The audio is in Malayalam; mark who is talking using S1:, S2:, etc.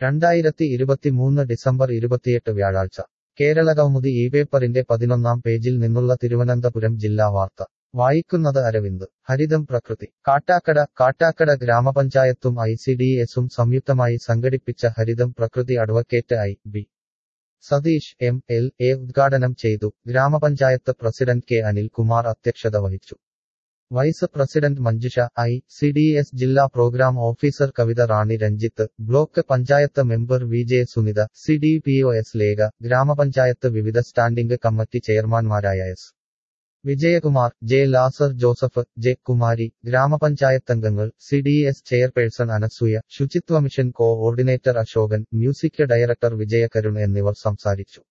S1: രണ്ടായിരത്തി ഇരുപത്തിമൂന്ന് ഡിസംബർ ഇരുപത്തിയെട്ട് വ്യാഴാഴ്ച കേരളകൗമുദി ഈ പേപ്പറിന്റെ പതിനൊന്നാം പേജിൽ നിന്നുള്ള തിരുവനന്തപുരം ജില്ലാ വാർത്ത വായിക്കുന്നത് അരവിന്ദ് ഹരിതം പ്രകൃതി കാട്ടാക്കട കാട്ടാക്കട ഗ്രാമപഞ്ചായത്തും ഐ സി ഡി എസും സംയുക്തമായി സംഘടിപ്പിച്ച ഹരിതം പ്രകൃതി advocate I B Sathish M L A ഉദ്ഘാടനം ചെയ്തു ഗ്രാമപഞ്ചായത്ത് പ്രസിഡന്റ് കെ അനിൽകുമാർ അധ്യക്ഷത വഹിച്ചു vice president Manjusha I C D S ജില്ലാ programme officer Kavitha Rani Ranjith block panchayat member V J Sunitha C D P O S Lekha ഗ്രാമപഞ്ചായത്ത് വിവിധ സ്റ്റാൻഡിംഗ് കമ്മിറ്റി ചെയർമാൻമാരായ S Vijayakumar J Lazar Joseph J Kumari ഗ്രാമപഞ്ചായത്തംഗങ്ങൾ C D S chairperson Anasuya ശുചിത്വ mission coordinator Ashokan music director Vijayakarun എന്നിവർ സംസാരിച്ചു